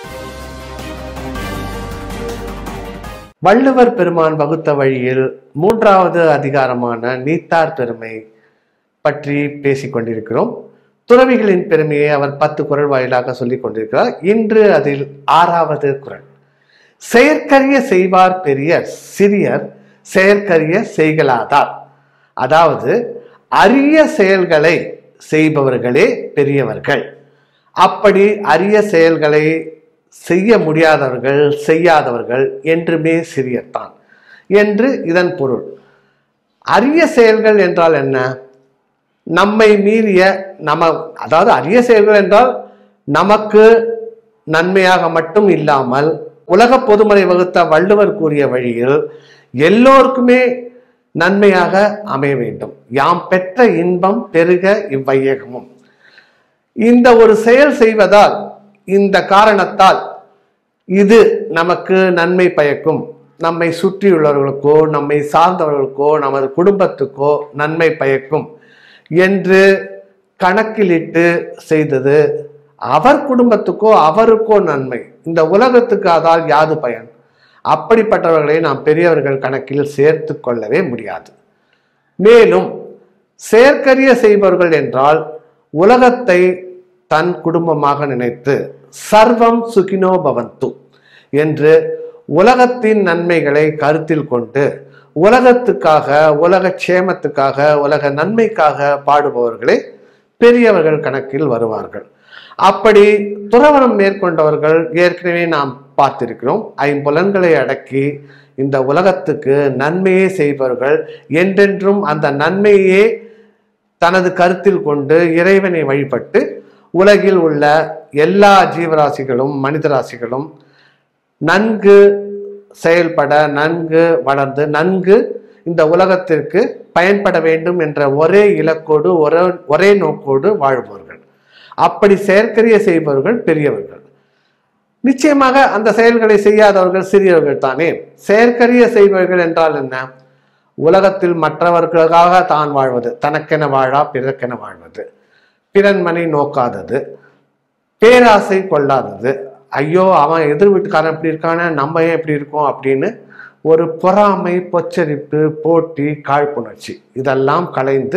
வள்ளுவர் பெருமான் வகுத்த வழியில் மூன்றாவது அதிகாரமான நீத்தார் பெருமை பற்றி பேசிக் கொண்டிருக்கிறோம் துறவிகளின் பெருமையை அவர் பத்து குரல் வாயிலாக சொல்லிக் கொண்டிருக்கிறார் இன்று அதில் ஆறாவது குரல் செயற்கரிய செய்வார் பெரியர் சிறியர் செயற்கரிய செய்கலாதார் அதாவது அரிய செயல்களை செய்பவர்களே பெரியவர்கள் அப்படி அரிய செயல்களை செய்ய முடியாதவர்கள் செய்யாதவர்கள் என்றுமே சிறியர்தான் என்று இதன் பொருள் அரிய செயல்கள் என்றால் என்ன நம்மை மீறிய நம அதாவது அரிய செயல்கள் என்றால் நமக்கு நன்மையாக மட்டும் இல்லாமல் உலக பொதுமறை வகுத்த வள்ளுவர் கூறிய வழியில் எல்லோருக்குமே நன்மையாக அமைய வேண்டும் யாம் பெற்ற இன்பம் பெருக இவ்வையகமும் இந்த ஒரு செயல் செய்வதால் இந்த காரணத்தால் இது நமக்கு நன்மை பயக்கும் நம்மை சுற்றியுள்ளவர்களுக்கோ நம்மை சார்ந்தவர்களுக்கோ நமது குடும்பத்துக்கோ நன்மை பயக்கும் என்று கணக்கிலிட்டு செய்தது அவர் குடும்பத்துக்கோ அவருக்கோ நன்மை இந்த உலகத்துக்கு அதால் யாது பயன் அப்படிப்பட்டவர்களை நாம் பெரியவர்கள் கணக்கில் சேர்த்து கொள்ளவே முடியாது மேலும் செயற்கரிய செய்பவர்கள் என்றால் உலகத்தை தன் குடும்பமாக நினைத்து சர்வம் சுகினோ பவந்து என்று உலகத்தின் நன்மைகளை கருத்தில் கொண்டு உலகத்துக்காக உலக க்ஷேமத்துக்காக உலக நன்மைக்காக பாடுபவர்களே பெரியவர்கள் கணக்கில் வருவார்கள் அப்படி துறவரம் மேற்கொண்டவர்கள் ஏற்கனவே நாம் பார்த்திருக்கிறோம் ஐம்புலன்களை அடக்கி இந்த உலகத்துக்கு நன்மையே செய்பவர்கள் என்றென்றும் அந்த நன்மையே தனது கருத்தில் கொண்டு இறைவனை வழிபட்டு உலகில் உள்ள எல்லா ஜீவராசிகளும் மனிதராசிகளும் நன்கு செயல்பட நன்கு வளர்ந்து நன்கு இந்த உலகத்திற்கு பயன்பட வேண்டும் என்ற ஒரே இலக்கோடு ஒரே ஒரே நோக்கோடு வாழ்பவர்கள் அப்படி செயற்கரிய செய்பவர்கள் பெரியவர்கள் நிச்சயமாக அந்த செயல்களை செய்யாதவர்கள் சிறியவர்கள் தானே செயற்கரிய செய்பவர்கள் என்றால் என்ன உலகத்தில் மற்றவர்களுக்காக தான் வாழ்வது தனக்கென வாழா பிறக்கென வாழ்வது பிறன்மனை நோக்காதது பேராசை கொள்ளாதது ஐயோ அவன் எதிர் வீட்டுக்காரன் இப்படி இருக்கானே நம்ம ஏன் இப்படி இருக்கோம் அப்படின்னு ஒரு பொறாமை பொச்சரிப்பு போட்டி காழ்ப்புணர்ச்சி இதெல்லாம் கலைந்து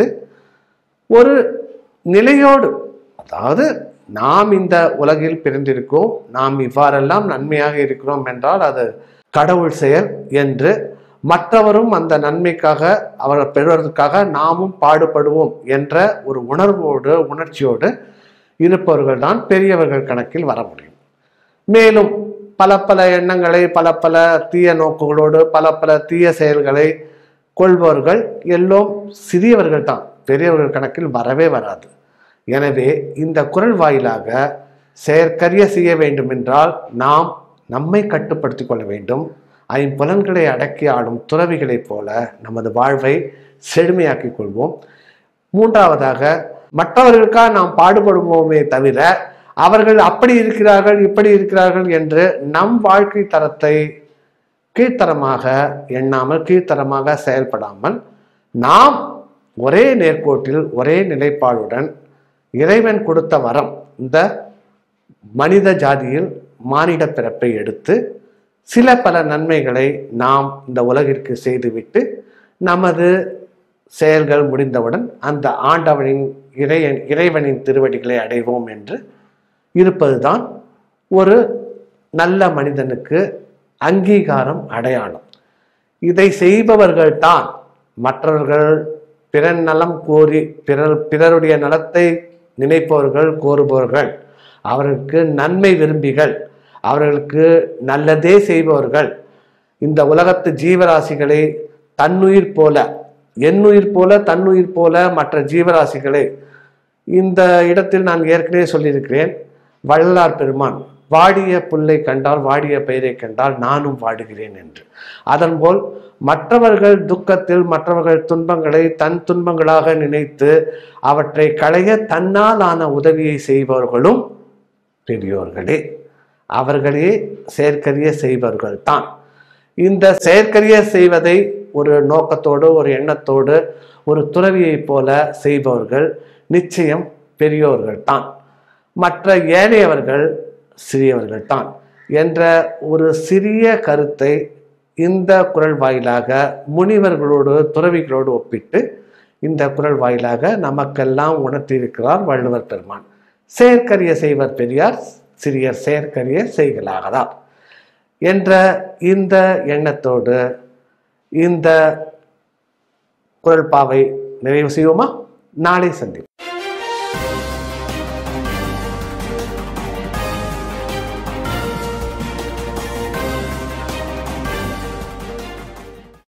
ஒரு நிலையோடு அதாவது நாம் இந்த உலகில் பிறந்திருக்கோம் நாம் இவ்வாறெல்லாம் நன்மையாக இருக்கிறோம் என்றால் அது கடவுள் செயல் என்று மற்றவரும் அந்த நன்மைக்காக அவர் பெறுவதற்காக நாமும் பாடுபடுவோம் என்ற ஒரு உணர்வோடு உணர்ச்சியோடு இருப்பவர்கள் தான் பெரியவர்கள் கணக்கில் வர முடியும் மேலும் பல பல எண்ணங்களை பல பல தீய நோக்குகளோடு பல பல தீய செயல்களை கொள்பவர்கள் எல்லோரும் சிறியவர்கள் தான் பெரியவர்கள் கணக்கில் வரவே வராது எனவே இந்த குரல் வாயிலாக செயற்கரிய செய்ய வேண்டுமென்றால் நாம் நம்மை கட்டுப்படுத்திக் கொள்ள வேண்டும் ஐம்புலன்களை அடக்கி ஆடும் துறவிகளைப் போல நமது வாழ்வை செழுமையாக்கிக் கொள்வோம் மூன்றாவதாக மற்றவர்களுக்காக நாம் பாடுபடுவோமே தவிர அவர்கள் அப்படி இருக்கிறார்கள் இப்படி இருக்கிறார்கள் என்று நம் வாழ்க்கை தரத்தை கீழ்த்தரமாக எண்ணாமல் கீழ்த்தரமாக செயல்படாமல் நாம் ஒரே நேர்கோட்டில் ஒரே நிலைப்பாடுடன் இறைவன் கொடுத்த வரம் இந்த மனித ஜாதியில் மானிட பிறப்பை எடுத்து சில பல நன்மைகளை நாம் இந்த உலகிற்கு செய்துவிட்டு நமது செயல்கள் முடிந்தவுடன் அந்த ஆண்டவனின் இறை இறைவனின் திருவடிகளை அடைவோம் என்று இருப்பதுதான் ஒரு நல்ல மனிதனுக்கு அங்கீகாரம் அடையாளம் இதை செய்பவர்கள்தான் மற்றவர்கள் பிறன் நலம் கோரி பிறர் பிறருடைய நலத்தை நினைப்பவர்கள் கோருபவர்கள் அவர்களுக்கு நன்மை விரும்பிகள் அவர்களுக்கு நல்லதே செய்பவர்கள் இந்த உலகத்து ஜீவராசிகளை தன்னுயிர் போல என்னுயிர் போல தன்னுயிர் போல மற்ற ஜீவராசிகளை இந்த இடத்தில் நான் ஏற்கனவே சொல்லியிருக்கிறேன் வள்ளலார் பெருமான் வாடிய புல்லை கண்டால் வாடிய பெயரை கண்டால் நானும் வாடுகிறேன் என்று அதன்போல் மற்றவர்கள் துக்கத்தில் மற்றவர்கள் துன்பங்களை தன் துன்பங்களாக நினைத்து அவற்றை களைய தன்னால் ஆன உதவியை செய்பவர்களும் பெரியோர்களே அவர்களே செயற்கரிய செய்பவர்கள் தான் இந்த செயற்கரிய செய்வதை ஒரு நோக்கத்தோடு ஒரு எண்ணத்தோடு ஒரு துறவியைப் போல செய்பவர்கள் நிச்சயம் பெரியோர்கள் தான் மற்ற ஏனையவர்கள் சிறியவர்கள்தான் என்ற ஒரு சிறிய கருத்தை இந்த குரல் வாயிலாக முனிவர்களோடு துறவிகளோடு ஒப்பிட்டு இந்த குரல் வாயிலாக நமக்கெல்லாம் உணர்த்தியிருக்கிறார் வள்ளுவர் பெருமான் செயற்கரிய செய்வர் பெரியார் சிறியர் செயற்கரிய செய்களாகதார் என்ற இந்த எண்ணத்தோடு இந்த குரல் பாவை நிறைவு செய்வோமா நாளை சந்திப்போம்